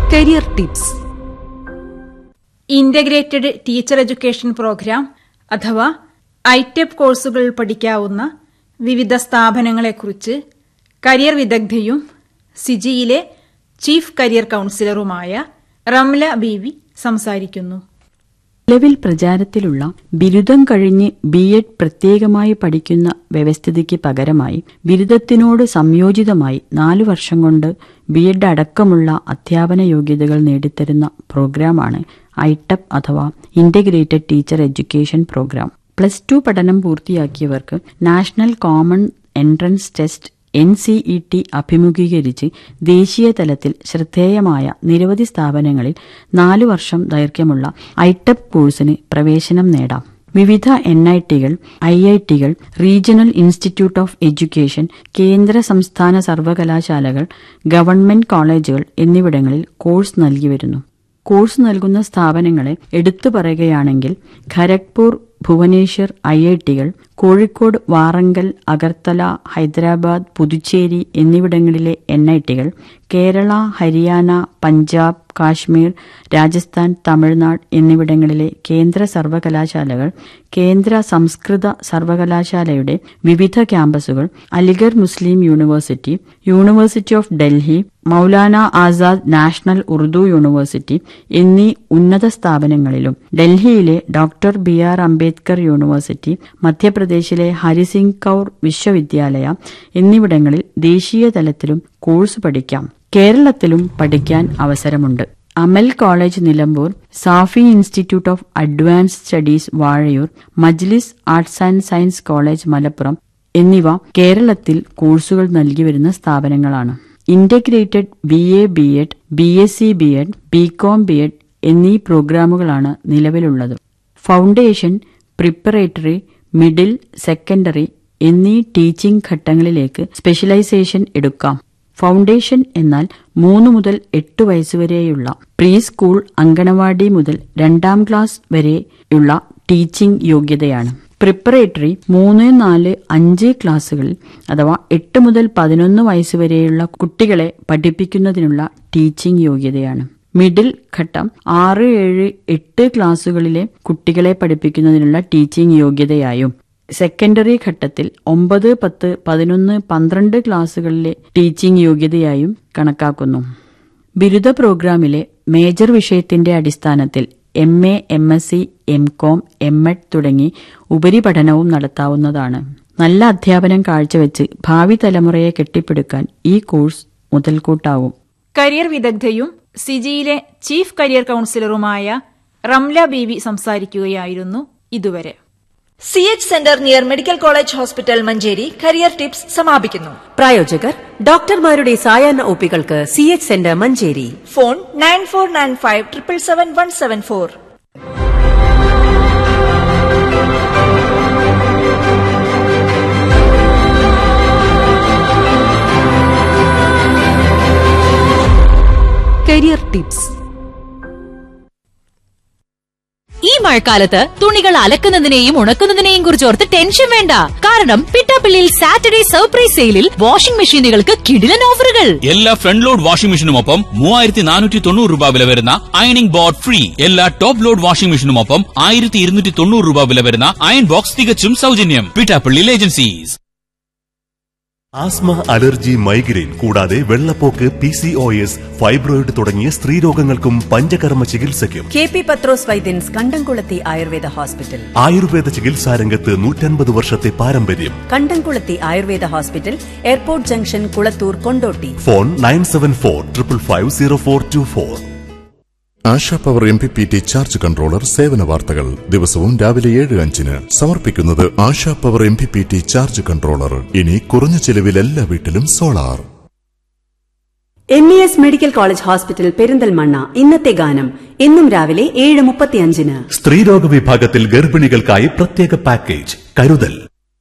career tips integrated teacher education program അഥവാ ITEP കോഴ്സുകൾ പഠിക്കാവുന്ന വിവിധ സ്ഥാപനങ്ങളെക്കുറിച്ച് കരിയർ വിദഗ്ധയും സിജിയിലെ ചീഫ് കരിയർ കൌൺസിലറുമായ റംല ബീവി സംസാരിക്കുന്നു നിലവിൽ പ്രചാരത്തിലുള്ള ബിരുദം കഴിഞ്ഞ് ബി എഡ് പ്രത്യേകമായി പഠിക്കുന്ന വ്യവസ്ഥിതിക്ക് പകരമായി ബിരുദത്തിനോട് സംയോജിതമായി നാലു വർഷം കൊണ്ട് ബി എഡ് അടക്കമുള്ള അധ്യാപന യോഗ്യതകൾ നേടിത്തരുന്ന പ്രോഗ്രാമാണ് ഐടപ്പ് അഥവാ integrated teacher education program plus two പഠനം പൂർത്തിയാക്കിയവർക്ക് national common entrance test N C E T അഭിമുഖീകരിച്ച് ദേശീയ തലത്തിൽ ശ്രദ്ധേയമായ നിരവധി സ്ഥാപനങ്ങളിൽ നാലു വർഷം ദൈർഘ്യമുള്ള ഐടെപ് കോഴ്സിന് പ്രവേശനം നേടാം വിവിധ എൻ ഐ ടികൾ ഐ ഐ ടികൾ റീജിയണൽ ഇൻസ്റ്റിറ്റ്യൂട്ട് ഓഫ് എഡ്യൂക്കേഷൻ കേന്ദ്ര സംസ്ഥാന സർവകലാശാലകൾ ഗവൺമെന്റ് കോളേജുകൾ എന്നിവിടങ്ങളിൽ കോഴ്സ് നൽകി വരുന്നു കോഴ്സ് നൽകുന്ന സ്ഥാപനങ്ങളെ എടുത്തു പറയുകയാണെങ്കിൽ ഖരഗ്പൂർ ഭുവനേശ്വർ ഐ ഐ ടികൾ കോഴിക്കോട് വാറങ്കൽ അഗർത്തല ഹൈദരാബാദ് പുതുച്ചേരി എന്നിവിടങ്ങളിലെ എൻ ഐ ടികൾ കേരള ഹരിയാന പഞ്ചാബ് കാശ്മീർ രാജസ്ഥാൻ തമിഴ്നാട് എന്നിവിടങ്ങളിലെ കേന്ദ്ര സർവകലാശാലകൾ കേന്ദ്ര സംസ്കൃത സർവകലാശാലയുടെ വിവിധ ക്യാമ്പസുകൾ Aligarh Muslim university university of Delhi Maulana Azad national Urdu university എന്നീ ഉന്നത സ്ഥാപനങ്ങളിലും ഡൽഹിയിലെ doctor B R Ambedkar university മധ്യപ്രദേശിലെ ഹരിസിംഗ് കൌർ വിശ്വവിദ്യാലയ എന്നിവിടങ്ങളിൽ ദേശീയ തലത്തിലും കോഴ്സ് പഠിക്കാം കേരളത്തിലും പഠിക്കാൻ അവസരമുണ്ട് Amal college Nilambur Safi institute of advance studies Vazhayoor Majlis arts and science college Malappuram എന്നിവ കേരളത്തിൽ കോഴ്സുകൾ നൽകി വരുന്ന സ്ഥാപനങ്ങളാണ് integrated B A B Ed B S C B Ed B Com B Ed എന്നീ പ്രോഗ്രാമുകളാണ് നിലവിലുള്ളത് ഫൗണ്ടേഷൻ പ്രിപ്പറേറ്ററി മിഡിൽ സെക്കൻഡറി എന്നീ ടീച്ചിംഗ് ഘട്ടങ്ങളിലേക്ക് സ്പെഷ്യലൈസേഷൻ എടുക്കാം ഫൗണ്ടേഷൻ എന്നാൽ മൂന്ന് മുതൽ എട്ട് വയസ്സുവരെയുള്ള പ്രീ സ്കൂൾ അങ്കണവാടി മുതൽ രണ്ടാം ക്ലാസ് വരെയുള്ള ടീച്ചിംഗ് യോഗ്യതയാണ് പ്രിപ്പറേറ്ററി മൂന്ന് നാല് അഞ്ച് ക്ലാസ്സുകളിൽ അഥവാ എട്ട് മുതൽ പതിനൊന്ന് വയസ്സുവരെയുള്ള കുട്ടികളെ പഠിപ്പിക്കുന്നതിനുള്ള ടീച്ചിംഗ് യോഗ്യതയാണ് മിഡിൽ ഘട്ടം ആറ് ഏഴ് എട്ട് ക്ലാസ്സുകളിലെ കുട്ടികളെ പഠിപ്പിക്കുന്നതിനുള്ള ടീച്ചിംഗ് യോഗ്യതയായും സെക്കൻഡറി ഘട്ടത്തിൽ ഒമ്പത് പത്ത് പതിനൊന്ന് പന്ത്രണ്ട് ക്ലാസ്സുകളിലെ ടീച്ചിംഗ് യോഗ്യതയായും കണക്കാക്കുന്നു ബിരുദ പ്രോഗ്രാമിലെ മേജർ വിഷയത്തിന്റെ അടിസ്ഥാനത്തിൽ M A M S C M Com M Ed തുടങ്ങി ഉപരിപഠനവും നടത്താവുന്നതാണ് നല്ല അധ്യാപനം കാഴ്ചവെച്ച് ഭാവി തലമുറയെ കെട്ടിപ്പടുക്കാൻ ഈ കോഴ്സ് മുതൽക്കൂട്ടാവും കരിയർ വിദഗ്ധയും സിജിയിലെ ചീഫ് കരിയർ കൌൺസിലറുമായ റംല ബീവി സംസാരിക്കുകയായിരുന്നു ഇതുവരെ C H centre near medical college hospital Manjeri career tips സമാപിക്കുന്നു പ്രായോജകർ ഡോക്ടർമാരുടെ സായാഹ്ന ഒപ്പികൾക്ക് C H centre Manjeri phone nine four nine five triple seven one seven four career tips ഈ മഴക്കാലത്ത് തുണികൾ അലക്കുന്നതിനെയും ഉണക്കുന്നതിനെയും കുറിച്ച് ഓർത്ത് ടെൻഷൻ വേണ്ട കാരണം പിട്ടാപ്പിള്ളിയിൽ സാറ്റർഡേ സർപ്രൈസ് സെയിലിൽ വാഷിംഗ് മെഷീനുകൾക്ക് കിടിലൻ ഓഫറുകൾ എല്ലാ ഫ്രണ്ട് ലോഡ് വാഷിംഗ് മെഷീനുമൊപ്പം മൂവായിരത്തി നാനൂറ്റി തൊണ്ണൂറ് രൂപ വില വരുന്ന അയണിംഗ് ബോർഡ് ഫ്രീ എല്ലാ ടോപ്പ് ലോഡ് വാഷിംഗ് മെഷീനുമൊപ്പം ആയിരത്തി ഇരുന്നൂറ്റി തൊണ്ണൂറ് രൂപ വില വരുന്ന അയൺ ബോക്സ് തികച്ചും സൗജന്യം Pittappillil agencies asthma allergy migraine കൂടാതെ വെള്ളപ്പോക്ക് P C O S fibroid തുടങ്ങിയ സ്ത്രീരോഗങ്ങൾക്കും പഞ്ചകർമ്മ ചികിത്സയ്ക്കും കെ പി പത്രോസ് വൈദ്യൻസ് കണ്ടംകുളത്തി ആയുർവേദ ഹോസ്പിറ്റൽ ആയുർവേദ ചികിത്സാ രംഗത്ത് നൂറ്റൻപത് വർഷത്തെ പാരമ്പര്യം Kandamkulathy Ayurveda hospital airport junction Kulathur Kondotty phone nine seven four triple five zero four two four Asha power M P P T charge controller സേവന വാർത്തകൾ ദിവസവും രാവിലെ ഏഴ് അഞ്ചിന് സമർപ്പിക്കുന്നത് Asha power M P P T charge controller ഇനി കുറഞ്ഞ ചെലവിൽ എല്ലാ വീട്ടിലും solar M E S medical college hospital Perinthalmanna ഇന്നത്തെ ഗാനം എന്നും രാവിലെ ഏഴ് മുപ്പത്തിയഞ്ചിന് സ്ത്രീരോഗ വിഭാഗത്തിൽ ഗർഭിണികൾക്കായി പ്രത്യേക പാക്കേജ് കരുതൽ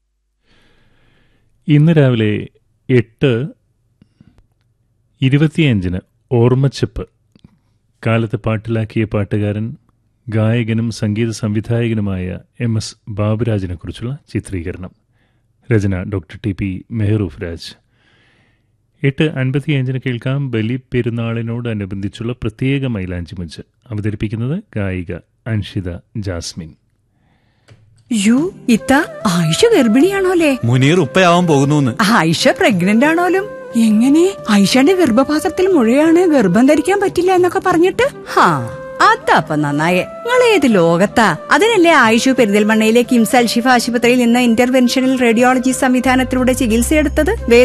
ഇന്ന് രാവിലെ എട്ട് ഇരുപത്തിയഞ്ചിന് ഓർമ്മച്ചെപ്പ് കാലത്ത് പാട്ടിലാക്കിയ പാട്ടുകാരൻ ഗായകനും സംഗീത സംവിധായകനുമായ എം എസ് ബാബുരാജിനെക്കുറിച്ചുള്ള ചിത്രീകരണം രചന doctor T P Mehroof Raj എട്ട് അൻപത്തിയഞ്ചിന് കേൾക്കാം ബലിപ്പെരുന്നാളിനോടനുബന്ധിച്ചുള്ള പ്രത്യേക മൈലാഞ്ചി മുഞ്ച് അവതരിപ്പിക്കുന്നത് ഗായിക അൻഷിത ജാസ്മിൻ യു ഇത്ത ആയിഷ ഗർഭിണിയാണോലേ മുനീർ ഉപ്പയാവാൻ പോകുന്നു ആയിഷ പ്രഗ്നന്റ് ആണോലും എങ്ങനെ ആയിഷയുടെ ഗർഭപാത്രത്തിൽ മുഴയാണ് ഗർഭം ധരിക്കാൻ പറ്റില്ല എന്നൊക്കെ പറഞ്ഞിട്ട് ഹാ അതപ്പൊ നന്നായേ നിങ്ങൾ ഏത് ലോകത്താ അതിനല്ലേ ആയിഷു പെരിന്തൽമണ്ണയിലെ കിംസ് അൽഷിഫ ആശുപത്രിയിൽ നിന്ന് ഇന്റർവെൻഷണൽ റേഡിയോളജി സംവിധാനത്തിലൂടെ ചികിത്സയെടുത്തത്